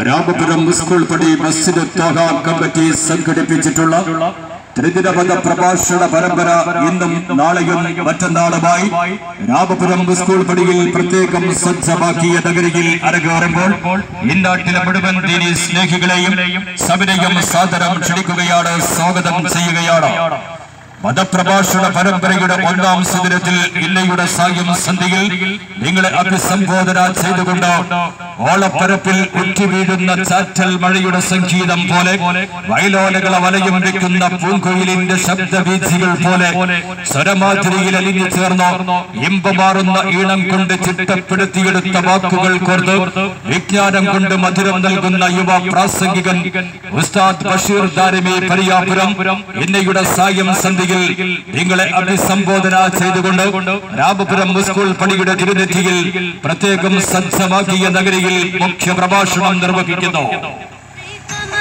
Ramapuram school പടി മസ്ജിദ് Thwaha committee സംഘടിപ്പിച്ചിട്ടുള്ള ത്രിദിനപഥ പ്രഭാഷണ പരമ്പര ഇന്നും നാളെയും മറ്റന്നാളുമായി രാമപുരം സ്കൂൾ പടിയിൽ പ്രത്യേകം സജ്ജമാക്കിയ നഗരിയിൽ അരങ്ങേറുമ്പോൾ ഇന്നാട്ടിലെ മുഴുവൻ ദീനി സ്നേഹികളെയും സവിനയം സാദരം ക്ഷണിക്കുകയാണ് സ്വാഗതം ചെയ്യുകയാണ് മതപ്രഭാഷണ പരമ്പരയുടെ ഒന്നാം സുദിനത്തിൽ ഇല്ലയുടെ സായം സന്ധിയിൽ നിങ്ങളെ അഭിസംബോധന ചെയ്തുകൊണ്ട് ഓളപ്പരപ്പിൽ ഉറ്റുവീഴുന്ന ചാറ്റൽ മഴയുടെ സംഗീതം പോലെ വയലോലകളെ വലയം വെക്കുന്ന പൂങ്കൊയിലിന്റെ ശബ്ദവീഥികൾ പോലെ സ്വരമാതിരിയിൽ അലിഞ്ഞു ചേർന്ന് ഇമ്പമാറുന്ന ഈണം കൊണ്ട് ചിട്ടപ്പെടുത്തിയെടുത്ത വാക്കുകൾ കോർത്ത് വിജ്ഞാനം കൊണ്ട് മധുരം നൽകുന്ന യുവ പ്രാസംഗികൻ ഉസ്താദ് ബഷീർ ദാരിമി പരിയാപുരം എന്നയുടെ സായം സന്ധിയിൽ നിങ്ങളെ അഭിസംബോധന ചെയ്തുകൊണ്ട് രാമപുരം സ്കൂൾ പണിയുടെ തിരുനെറ്റിയിൽ പ്രത്യേകം സജ്ജമാക്കിയ നഗരിയിൽ മുഖ്യ പ്രഭാഷണം നിർവഹിക്കുന്നു